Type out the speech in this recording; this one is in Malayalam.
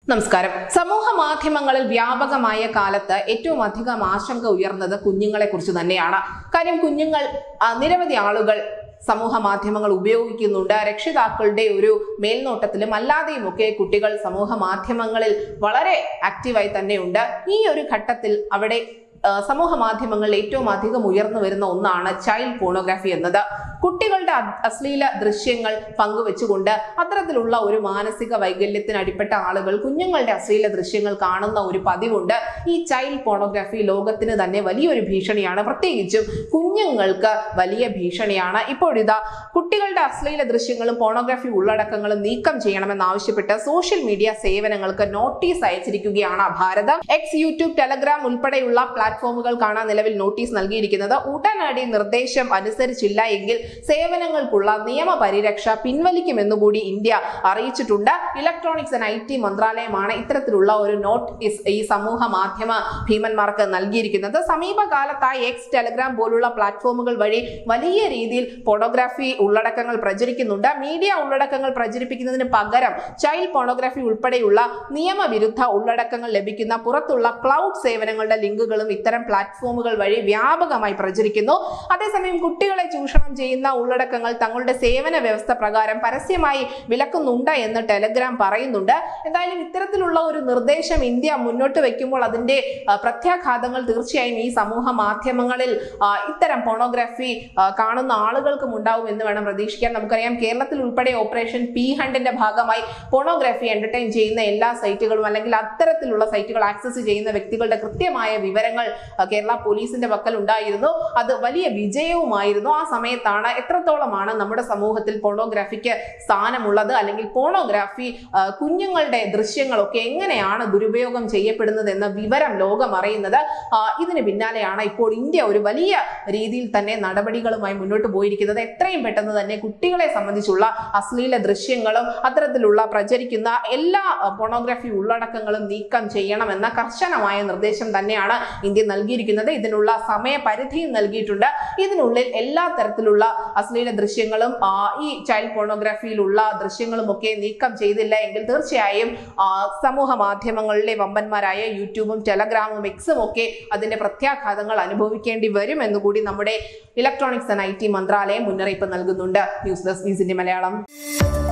നമസ്കാരം സമൂഹ മാധ്യമങ്ങളിൽ വ്യാപകമായ കാലത്ത് ഏറ്റവും അധികം ആശങ്ക ഉയർന്നത് കുഞ്ഞുങ്ങളെ കുറിച്ച് തന്നെയാണ് കാര്യം കുഞ്ഞുങ്ങൾ ആ, നിരവധി ആളുകൾ സമൂഹ മാധ്യമങ്ങൾ ഉപയോഗിക്കുന്നുണ്ട് രക്ഷിതാക്കളുടെ ഒരു മേൽനോട്ടത്തിലും അല്ലാതെയും ഒക്കെ കുട്ടികൾ സമൂഹ മാധ്യമങ്ങളിൽ വളരെ ആക്റ്റീവായി തന്നെയുണ്ട് ഈ ഒരു ഘട്ടത്തിൽ അവിടെ ആ, സമൂഹ മാധ്യമങ്ങളിൽ ഏറ്റവും അധികം ഉയർന്നു വരുന്ന ഒന്നാണ് ചൈൽഡ് പോണോഗ്രാഫി എന്നത് കുട്ടികളുടെ അ- അശ്ലീല ദൃശ്യങ്ങൾ പങ്കുവെച്ചുകൊണ്ട് അത്തരത്തിലുള്ള ഒരു മാനസിക വൈകല്യത്തിന് അടിപ്പെട്ട ആളുകൾ കുഞ്ഞുങ്ങളുടെ അശ്ലീല ദൃശ്യങ്ങൾ കാണുന്ന ഒരു പതിവുണ്ട് ഈ ചൈൽഡ് പോണോഗ്രാഫി ലോകത്തിന് തന്നെ വലിയൊരു ഭീഷണിയാണ് പ്രത്യേകിച്ചും കുഞ്ഞുങ്ങൾക്ക് വലിയ ഭീഷണിയാണ് ഇപ്പോഴിതാ കുട്ടികളുടെ അശ്ലീല ദൃശ്യങ്ങളും പോണോഗ്രാഫി ഉള്ളടക്കങ്ങളും നീക്കം ചെയ്യണമെന്നാവശ്യപ്പെട്ട് സോഷ്യൽ മീഡിയ സേവനങ്ങൾക്ക് നോട്ടീസ് അയച്ചിരിക്കുകയാണ് ഭാരതം എക്സ് യൂട്യൂബ് ടെലഗ്രാം ഉൾപ്പെടെയുള്ള പ്ലാറ്റ്ഫോമുകൾക്കാണ് നിലവിൽ നോട്ടീസ് നൽകിയിരിക്കുന്നത് ഉടനടി നിർദ്ദേശം അനുസരിച്ചില്ല എങ്കിൽ സേവനങ്ങൾക്കുള്ള നിയമപരിരക്ഷ പിൻവലിക്കുമെന്നുകൂടി ഇന്ത്യ അറിയിച്ചിട്ടുണ്ട് ഇലക്ട്രോണിക്സ് ആൻഡ് ഐ ടി മന്ത്രാലയമാണ് ഇത്തരത്തിലുള്ള ഒരു നോട്ടീസ് ഈ സമൂഹ മാധ്യമ ഭീമന്മാർക്ക് നൽകിയിരിക്കുന്നത് സമീപകാലത്തായി എക്സ് ടെലഗ്രാം പോലുള്ള പ്ലാറ്റ്ഫോമുകൾ വഴി വലിയ രീതിയിൽ പോണോഗ്രാഫി ഉള്ളടക്കങ്ങൾ പ്രചരിക്കുന്നുണ്ട് മീഡിയ ഉള്ളടക്കങ്ങൾ പ്രചരിപ്പിക്കുന്നതിന് പകരം ചൈൽഡ് പോണോഗ്രാഫി ഉൾപ്പെടെയുള്ള നിയമവിരുദ്ധ ഉള്ളടക്കങ്ങൾ ലഭിക്കുന്ന പുറത്തുള്ള ക്ലൗഡ് സേവനങ്ങളുടെ ലിങ്കുകളും ഇത്തരം പ്ലാറ്റ്ഫോമുകൾ വഴി വ്യാപകമായി പ്രചരിക്കുന്നു അതേസമയം കുട്ടികളെ ചൂഷണം ചെയ്യുന്ന ഉള്ളടക്കങ്ങൾ തങ്ങളുടെ സേവന വ്യവസ്ഥ പ്രകാരം പരസ്യമായി വിലക്കുന്നുണ്ട് എന്ന് ടെലഗ്രാം പറയുന്നുണ്ട് എന്തായാലും ഇത്തരത്തിലുള്ള ഒരു നിർദ്ദേശം ഇന്ത്യ മുന്നോട്ട് വെക്കുമ്പോൾ അതിന്റെ ആ, പ്രത്യാഘാതങ്ങൾ തീർച്ചയായും ഈ സമൂഹ മാധ്യമങ്ങളിൽ ആ, ഇത്തരം പോണോഗ്രാഫി ആ, കാണുന്ന ആളുകൾക്കും ഉണ്ടാവും എന്ന് വേണം പ്രതീക്ഷിക്കാൻ നമുക്കറിയാം കേരളത്തിൽ ഉൾപ്പെടെ ഓപ്പറേഷൻ പി ഹണ്ടിന്റെ ഭാഗമായി പോണോഗ്രാഫി എന്റർടൈൻ ചെയ്യുന്ന എല്ലാ സൈറ്റുകളും അല്ലെങ്കിൽ അത്തരത്തിലുള്ള സൈറ്റുകൾ ആക്സസ് ചെയ്യുന്ന വ്യക്തികളുടെ കൃത്യമായ വിവരങ്ങൾ ആ, കേരള പോലീസിന്റെ പക്കൽ ഉണ്ടായിരുന്നു അത് വലിയ വിജയവുമായിരുന്നു ആ സമയത്താണ് എത്രത്തോളമാണ് നമ്മുടെ സമൂഹത്തിൽ പോണോഗ്രാഫിക്ക് സ്ഥാനമുള്ളത് അല്ലെങ്കിൽ പോണോഗ്രാഫി ആ, കുഞ്ഞുങ്ങളുടെ ദൃശ്യങ്ങളൊക്കെ എങ്ങനെയാണ് ദുരുപയോഗം ചെയ്യപ്പെടുന്നത് എന്ന വിവരം ലോകം അറിയുന്നത് ആ, ഇതിന് പിന്നാലെയാണ് ഇപ്പോൾ ഇന്ത്യ ഒരു വലിയ രീതിയിൽ തന്നെ നടപടികളുമായി മുന്നോട്ട് പോയിരിക്കുന്നത് എത്രയും പെട്ടെന്ന് തന്നെ കുട്ടികളെ സംബന്ധിച്ചുള്ള അശ്ലീല ദൃശ്യങ്ങളും അത്തരത്തിലുള്ള പ്രചരിക്കുന്ന എല്ലാ പോണോഗ്രാഫി ഉള്ളടക്കങ്ങളും നീക്കം ചെയ്യണമെന്ന കർശനമായ നിർദ്ദേശം തന്നെയാണ് ഇന്ത്യ നൽകിയിരിക്കുന്നത് ഇതിനുള്ള സമയപരിധിയും നൽകിയിട്ടുണ്ട് ഇതിനുള്ളിൽ എല്ലാ തരത്തിലുള്ള അശ്ലീല ദൃശ്യങ്ങളും ആ, ഈ ചൈൽഡ് പോണോഗ്രാഫിയിലുള്ള ദൃശ്യങ്ങളും ഒക്കെ നീക്കം ചെയ്തില്ല എങ്കിൽ തീർച്ചയായും ആ, സമൂഹ മാധ്യമങ്ങളിലെ വമ്പന്മാരായ യൂട്യൂബും ടെലഗ്രാമും എക്സും ഒക്കെ അതിന്റെ പ്രത്യാഘാതങ്ങൾ അനുഭവിക്കേണ്ടി വരും എന്നുകൂടി നമ്മുടെ ഇലക്ട്രോണിക്സ് ആൻഡ് ഐ ടി മന്ത്രാലയം മുന്നറിയിപ്പ് നൽകുന്നുണ്ട് ന്യൂസ് ഡെസ്ക് ന്യൂസിന്റെ മലയാളം